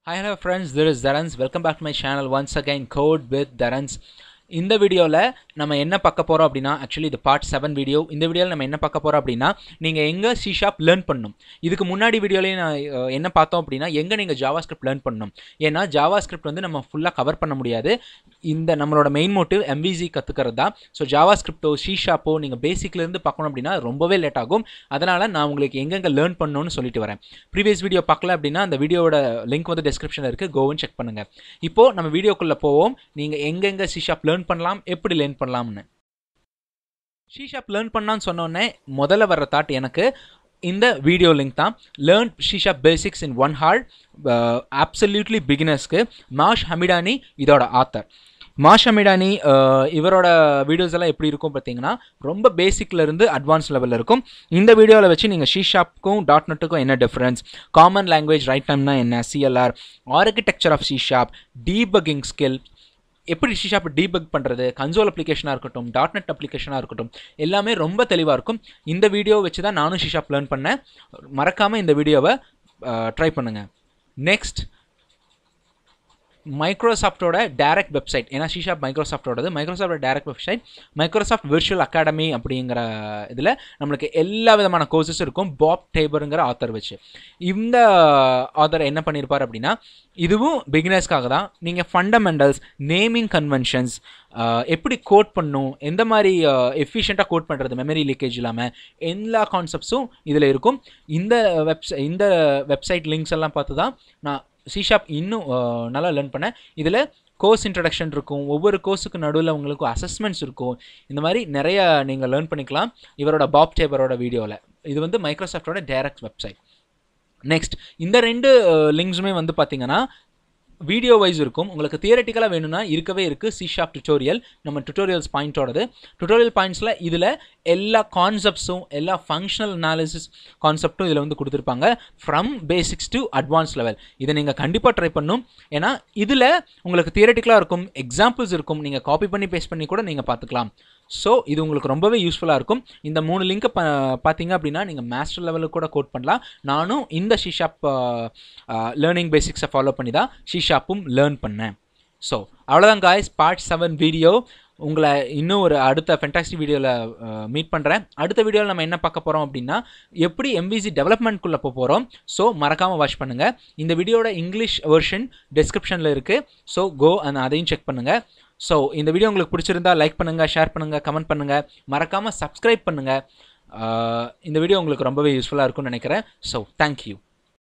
Hi, hello friends, this is Dharans. Welcome back to my channel once again, Code with Dharans. இந்த வீடியோவில் நம்ம என்ன பார்க்க போகிறோம் அப்படின்னா ஆக்சுவலி இது பார்ட் செவன் வீடியோ இந்த வீடியோவில் நம்ம என்ன பார்க்க போகிறோம் அப்படின்னா நீங்கள் எங்கே சி ஷாப் லேர்ன் பண்ணணும் இதுக்கு முன்னாடி வீடியோலேயே நான் அஹ், என்ன பார்த்தோம் அப்படின்னா எங்கே நீங்கள் ஜாவா ஸ்கிரிப்ட் லேர்ன் பண்ணணும் ஏன்னா ஜாவா ஸ்கிரிப்ட் வந்து நம்ம ஃபுல்லாக கவர் பண்ண முடியாது இந்த நம்மளோட மெயின் மோட்டிவ் எம்விசி கற்றுக்கிறது தான் ஸோ ஜாவா ஸ்கிரிப்டோ சி ஷாப்போ நீங்கள் பேசிக்லேருந்து பார்க்கணும் அப்படின்னா ரொம்பவே லேட் ஆகும் அதனால் நான் உங்களுக்கு எங்கெங்கே லேர்ன் பண்ணணும்னு சொல்லிட்டு வரேன் ப்ரீவியஸ் வீடியோ பார்க்கல அப்படின்னா அந்த வீடியோட லிங்க் வந்து டிஸ்கிரிப்ஷனில் இருக்குது கோவன் செக் பண்ணுங்கள் இப்போது நம்ம வீடியோக்குள்ளே போவோம் நீங்கள் எங்கெங்கே சி ஷாப் லேர்ன் பண்ணலாம் எப்படி லேர்ன் பண்ணலாம்னு சி ஷாப் லேர்ன் பண்ணலான்னு சொன்னோடனே முதல்ல வர்ற தாட் எனக்கு இந்த வீடியோ லிங்க் தான் learn C sharp basics in one hour absolutely பிகினர்ஸ்க்கு மாஷ் ஹமிடானி இதோட ஆத்தர் மாஷ் ஹமிடானி அஹ், இவரோட வீடியோஸ் எல்லாம் எப்படி இருக்கும் பார்த்தீங்கன்னா ரொம்ப பேசிக்ல இருந்து அட்வான்ஸ் லெவலில் இருக்கும் இந்த வீடியோவில் வச்சு நீங்கள் ஷீ ஷாப்க்கும் டாட் நெட்டுக்கும் என்ன டிஃப்ரென்ஸ் காமன் லாங்குவேஜ் ரைட் டைம்னா என்ன CLR architecture of C sharp debugging skill எப்படி சி ஷாப் டீபக் பண்ணுறது கன்சோல் அப்ளிகேஷனாக இருக்கட்டும் டாட் நெட் அப்ளிகேஷனாக இருக்கட்டும் எல்லாமே ரொம்ப தெளிவாக இருக்கும் இந்த வீடியோ வச்சு தான் நானும் சி ஷாப் லேர்ன் பண்ணேன் மறக்காமல் இந்த வீடியோவை ட்ரை பண்ணுங்கள் நெக்ஸ்ட் மைக்ரோசாஃப்டோட டைரக்ட் வெப்சைட் ஏன்னா ஷீஷாப் மைக்ரோசாஃப்டோடது மைக்ரோசாஃப்டோட direct website Microsoft virtual academy அப்படிங்கிற இதில் நம்மளுக்கு எல்லா விதமான கோர்சஸ் இருக்கும் பாப் டேபருங்கிற ஆத்தர் வச்சு இந்த ஆத்தர் என்ன பண்ணியிருப்பார் அப்படின்னா இதுவும் பிகினர்ஸ்க்காக தான் நீங்கள் ஃபண்டமெண்டல்ஸ் நேமிங் கன்வென்ஷன்ஸ் எப்படி கோட் பண்ணும் எந்த மாதிரி எஃபிஷியண்ட்டாக கோட் பண்ணுறது மெமரி லீக்கேஜ் இல்லாமல் எல்லா கான்செப்ட்ஸும் இதில் இருக்கும் இந்த வெப்சை இந்த வெப்சைட் லிங்க்ஸ் எல்லாம் பார்த்து தான் நான் சி ஷாப் இன்னும் அஹ், நல்லா லேர்ன் பண்ணேன் இதில் கோர்ஸ் இன்ட்ரடக்ஷன் இருக்கும் ஒவ்வொரு கோர்ஸுக்கு நடுவில் உங்களுக்கு அசஸ்மெண்ட்ஸ் இருக்கும் இந்த மாதிரி நிறைய நீங்கள் லேர்ன் பண்ணிக்கலாம் இவரோட பாப் டேபரோட வீடியோவில் இது வந்து மைக்ரோசாஃப்டோட டைரக்ட் வெப்சைட் நெக்ஸ்ட் இந்த ரெண்டு லிங்க்ஸுமே வந்து பார்த்தீங்கன்னா வீடியோ வைஸ் இருக்கும் உங்களுக்கு தியரட்டிக்கலாக வேணும்னா இருக்கவே இருக்குது சி ஷாப் டுட்டோரியல் நம்ம டுட்டோரியல்ஸ் பாயிண்ட்டோடது டுட்டோரியல் பாயிண்ட்ஸில் இதில் எல்லா கான்செப்ட்ஸும் எல்லா ஃபங்க்ஷனல் அனாலிசிஸ் கான்செப்ட்டும் இதில் வந்து கொடுத்துருப்பாங்க from basics to advance level இதை நீங்கள் கண்டிப்பாக ட்ரை பண்ணணும் ஏன்னா இதில் உங்களுக்கு தியரட்டிக்கலாக இருக்கும் எக்ஸாம்பிள்ஸ் இருக்கும் நீங்கள் காப்பி பண்ணி பேஸ்ட் பண்ணி கூட நீங்கள் பார்த்துக்கலாம் ஸோ இது உங்களுக்கு ரொம்பவே யூஸ்ஃபுல்லாக இருக்கும் இந்த மூணு லிங்கை ப பார்த்தீங்க அப்படின்னா நீங்கள் மாஸ்டர் லெவலுக்கு கூட கோட் பண்ணலாம் நானும் இந்த ஷீஷாப் லேர்னிங் பேசிக்ஸை ஃபாலோ பண்ணி தான் ஷீஷாப்பும் லேர்ன் பண்ணேன் ஸோ அவ்வளோதான் காய்ஸ் பார்ட் செவன் வீடியோ உங்களை இன்னும் ஒரு அடுத்த ஃபென்டாஸ்டிக் வீடியோவில் மீட் பண்ணுறேன் அடுத்த வீடியோவில் நம்ம என்ன பார்க்க போகிறோம் அப்படின்னா எப்படி எம்பிசி டெவலப்மெண்ட்குள்ளே போக போகிறோம் ஸோ மறக்காமல் வாட்ச் பண்ணுங்கள் இந்த வீடியோட இங்கிலீஷ் வெர்ஷன் டிஸ்கிரிப்ஷனில் இருக்குது ஸோ கோ அந்த அதையும் செக் பண்ணுங்கள் ஸோ இந்த வீடியோ உங்களுக்கு பிடிச்சிருந்தா லைக் பண்ணுங்கள் ஷேர் பண்ணுங்கள் கமெண்ட் பண்ணுங்கள் மறக்காமல் சப்ஸ்கிரைப் பண்ணுங்கள் இந்த வீடியோ உங்களுக்கு ரொம்பவே யூஸ்ஃபுல்லாக இருக்கும்னு நினைக்கிறேன் ஸோ தேங்க்யூ